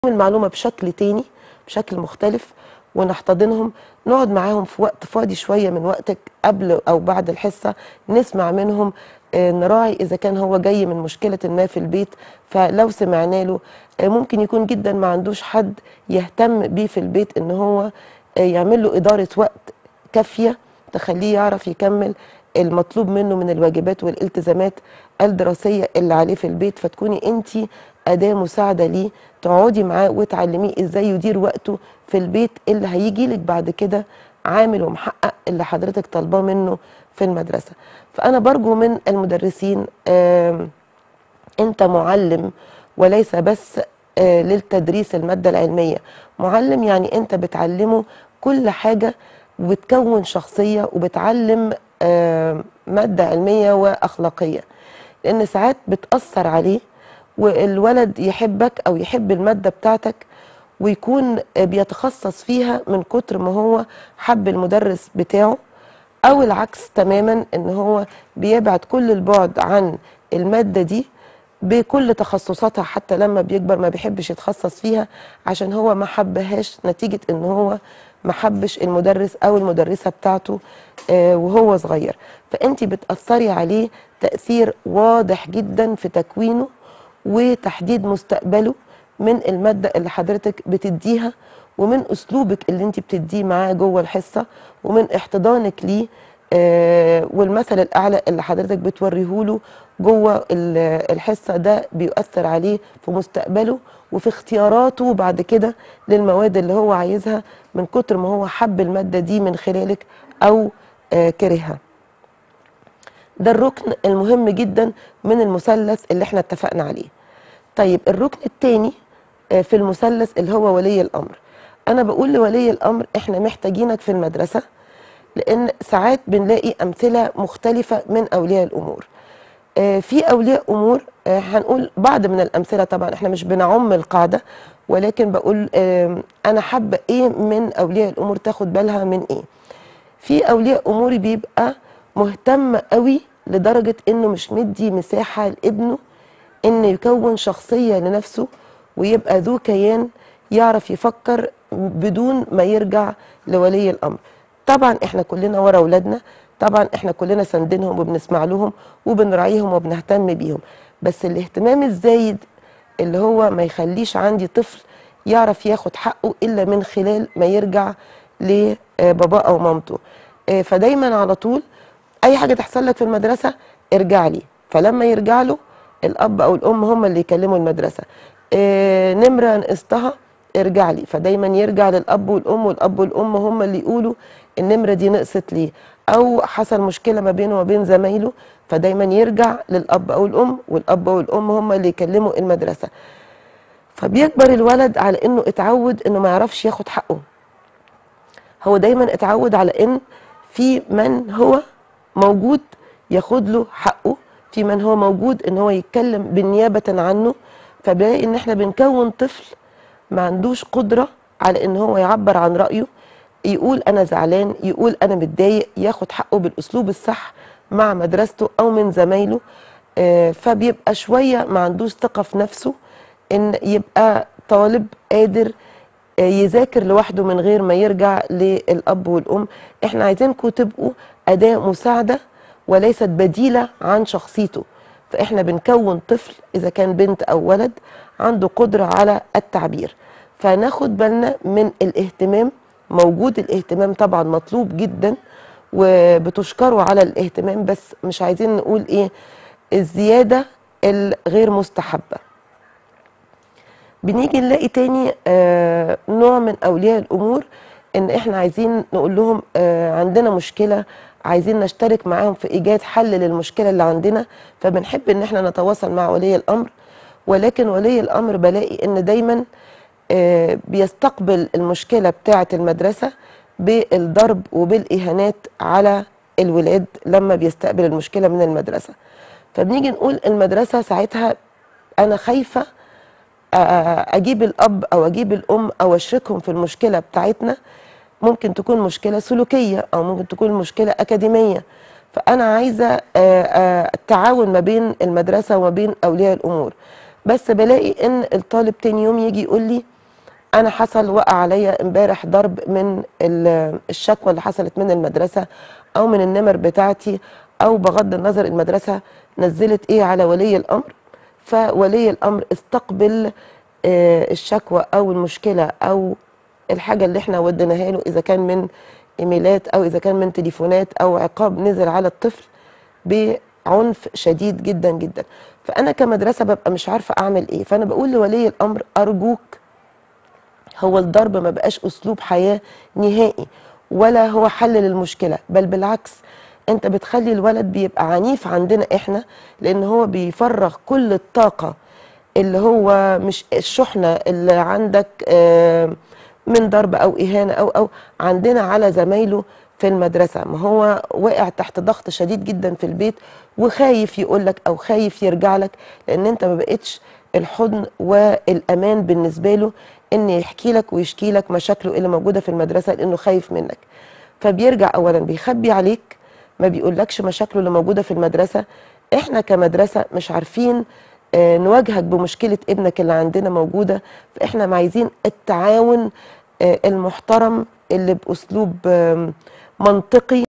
المعلومة بشكل تاني بشكل مختلف ونحتضنهم نقعد معاهم في وقت فاضي شوية من وقتك قبل أو بعد الحصة نسمع منهم آه، نراعي إذا كان هو جاي من مشكلة ما في البيت فلو سمعنا له آه، ممكن يكون جدا ما عندوش حد يهتم بيه في البيت إن هو آه، يعمل له إدارة وقت كافية تخليه يعرف يكمل المطلوب منه من الواجبات والالتزامات الدراسية اللي عليه في البيت فتكوني انت أداة مساعدة ليه تقعدي معاه وتعلميه ازاي يدير وقته في البيت اللي هيجي لك بعد كده عامل ومحقق اللي حضرتك طالباه منه في المدرسة فأنا برجو من المدرسين آم، انت معلم وليس بس آه، للتدريس المادة العلمية معلم يعني انت بتعلمه كل حاجة وبتكون شخصية وبتعلم آه، مادة علمية وأخلاقية لأن ساعات بتأثر عليه والولد يحبك أو يحب المادة بتاعتك ويكون آه، بيتخصص فيها من كتر ما هو حب المدرس بتاعه او العكس تماما ان هو بيبعد كل البعد عن الماده دي بكل تخصصاتها حتى لما بيكبر ما بيحبش يتخصص فيها عشان هو ما حبهاش نتيجه ان هو ما حبش المدرس او المدرسه بتاعته آه، وهو صغير فانت بتاثري عليه تاثير واضح جدا في تكوينه وتحديد مستقبله من الماده اللي حضرتك بتديها ومن اسلوبك اللي انت بتديه معاه جوه الحصه ومن احتضانك ليه آه والمثل الاعلى اللي حضرتك بتوريه له جوه ال- الحصه ده بيؤثر عليه في مستقبله وفي اختياراته بعد كده للمواد اللي هو عايزها من كتر ما هو حب الماده دي من خلالك او آه كرهها ده الركن المهم جدا من المثلث اللي احنا اتفقنا عليه طيب الركن الثاني في المثلث اللي هو ولي الامر انا بقول لولي الامر احنا محتاجينك في المدرسه لان ساعات بنلاقي امثله مختلفه من اولياء الامور آه، في اولياء امور آه، هنقول بعض من الامثله طبعا احنا مش بنعم القاعده ولكن بقول آه، انا حابه ايه من اولياء الامور تاخد بالها من ايه في اولياء امور بيبقى مهتم قوي لدرجه انه مش مدي مساحه لابنه انه يكون شخصيه لنفسه ويبقى ذو كيان يعرف يفكر بدون ما يرجع لولي الامر طبعا احنا كلنا ورا اولادنا طبعا احنا كلنا ساندينهم وبنسمع لهم وبنراعيهم وبنهتم بيهم بس الاهتمام الزايد اللي هو ما يخليش عندي طفل يعرف ياخد حقه الا من خلال ما يرجع لباباه او مامته آه، فدايما على طول اي حاجه تحصل لك في المدرسه ارجع لي فلما يرجع له الاب او الام هم اللي يكلموا المدرسه آه، نمره نقصتها ارجع لي فدايما يرجع للاب والام والاب والام هم اللي يقولوا النمره دي نقصت ليه او حصل مشكله ما بينه وبين زمايله فدايما يرجع للاب او الام والاب والام هم اللي يكلموا المدرسه فبيكبر الولد على انه اتعود انه ما يعرفش ياخد حقه هو دايما اتعود على ان في من هو موجود ياخد له حقه في من هو موجود ان هو يتكلم بالنيابه عنه فبلاقي ان احنا بنكون طفل ما عندوش قدره على ان هو يعبر عن رايه يقول انا زعلان يقول انا متضايق ياخد حقه بالاسلوب الصح مع مدرسته او من زمايله آه، فبيبقى شويه ما عندوش ثقه في نفسه ان يبقى طالب قادر آه، يذاكر لوحده من غير ما يرجع للاب والام احنا عايزينكم تبقوا اداه مساعده وليست بديله عن شخصيته فاحنا بنكون طفل اذا كان بنت او ولد عنده قدره على التعبير فناخد بالنا من الاهتمام موجود الاهتمام طبعا مطلوب جدا وبتشكروا على الاهتمام بس مش عايزين نقول ايه الزياده الغير مستحبه بنيجي نلاقي تاني آه نوع من اولياء الامور ان احنا عايزين نقول لهم آه عندنا مشكله عايزين نشترك معاهم في ايجاد حل للمشكله اللي عندنا فبنحب ان احنا نتواصل مع ولي الامر ولكن ولي الامر بلاقي ان دايما آه بيستقبل المشكله بتاعه المدرسه بالضرب وبالاهانات على الولاد لما بيستقبل المشكله من المدرسه فبنيجي نقول المدرسه ساعتها انا خايفه آه، اجيب الاب او اجيب الام او اشركهم في المشكله بتاعتنا ممكن تكون مشكله سلوكيه او ممكن تكون مشكله اكاديميه فانا عايزه آه، آه، التعاون ما بين المدرسه وما بين اولياء الامور بس بلاقي ان الطالب تاني يوم يجي يقول لي انا حصل وقع عليا امبارح ضرب من ال- الشكوى اللي حصلت من المدرسه او من النمر بتاعتي او بغض النظر المدرسه نزلت ايه على ولي الامر فولي الامر استقبل آه، الشكوى او المشكله او الحاجه اللي احنا وديناها له اذا كان من ايميلات او اذا كان من تليفونات او عقاب نزل على الطفل بعنف شديد جدا جدا فانا كمدرسه ببقى مش عارفه اعمل ايه فانا بقول لولي الامر ارجوك هو الضرب ما بقاش اسلوب حياه نهائي ولا هو حل للمشكله بل بالعكس انت بتخلي الولد بيبقى عنيف عندنا احنا لان هو بيفرغ كل الطاقه اللي هو مش الشحنه اللي عندك آه، من ضرب او اهانه او او عندنا على زمايله في المدرسه ما هو واقع تحت ضغط شديد جدا في البيت وخايف يقول لك او خايف يرجع لك لان انت ما بقتش الحضن والامان بالنسبه له ان يحكي لك ويشكي لك مشاكله اللي موجوده في المدرسه لانه خايف منك فبيرجع اولا بيخبي عليك ما بيقولكش مشاكله اللي موجوده في المدرسه احنا كمدرسه مش عارفين آه، نواجهك بمشكله ابنك اللي عندنا موجوده فاحنا عايزين التعاون آه، المحترم اللي باسلوب آم، منطقي